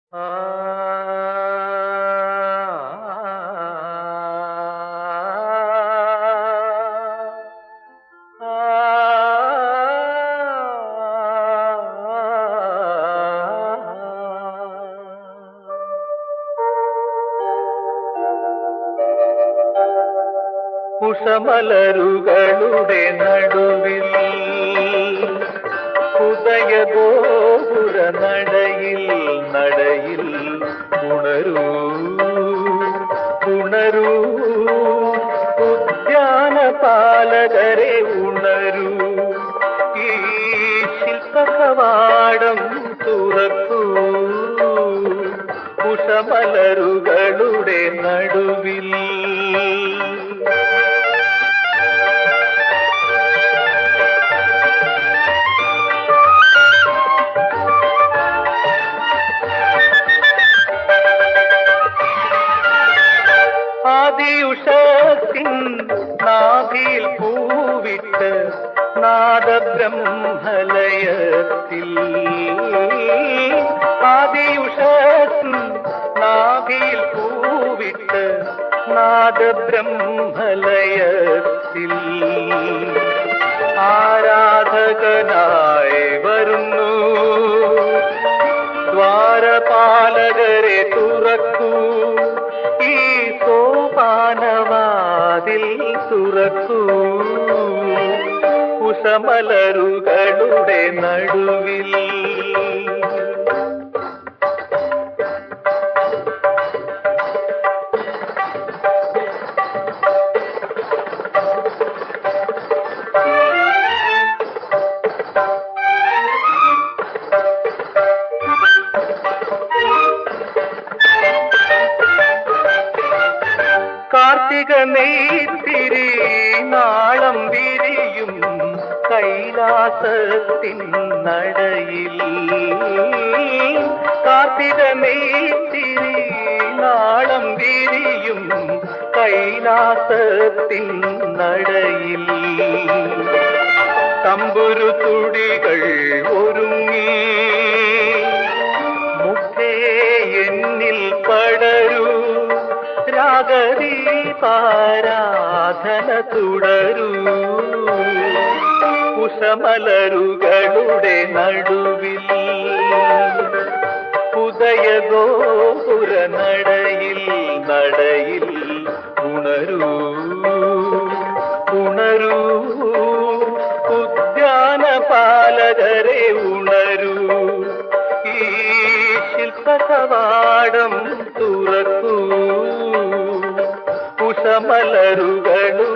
കുഷമലരുകളുടെ നടുവിൽ ഉദയഗോപുര നടയിൽ നടയിൽ ഉണരൂ ഉണരൂ ഉദ്യാന പാലകരെ ഉണരൂ ഈ ശില്പകവാടം തുറക്കൂ കുഷമലരുകളുടെ നടുവിൽ ആദിയുഷത്തിൻ നാഭിയിൽ പൂവിട്ട് നാദബ്രഹ്മലയത്തിൽ ആദിയുഷത്തിൻ നാഭിയിൽ പൂവിട്ട് നാദബ്രഹ്മലയത്തിൽ ആരാധകനായി വരുന്നു ദ്വാരപാലകരെ തുറക്കൂ ഈ സോപാനവാതിൽ തുറക്കൂ കുശമലരുകളുടെ നടുവിൽ കാർത്തിക നെയ്ത്തിരി നാളം വിരിയും കൈലാസത്തിൻ നടയിൽ കാർത്തിക നെയ്ത്തിരി നാളം വിരിയും കൈലാസത്തിൻ നടയിൽ തമ്പുരു തുടികൾ ഒരുങ്ങി മുഖേ എന്നിൽ പടരൂ രാഗദീപാരാധന തുടരൂ കുശമലരുകളുടെ നടുവിൽ ഉദയഗോപുര നടയിൽ നടയിൽ ഉണരൂ ഉണരൂ ഉദ്യാന പാലകരെ ഉണരൂ ഈ ശില്പകവാടം തുറക്കൂ കുശമലരുകളുടെ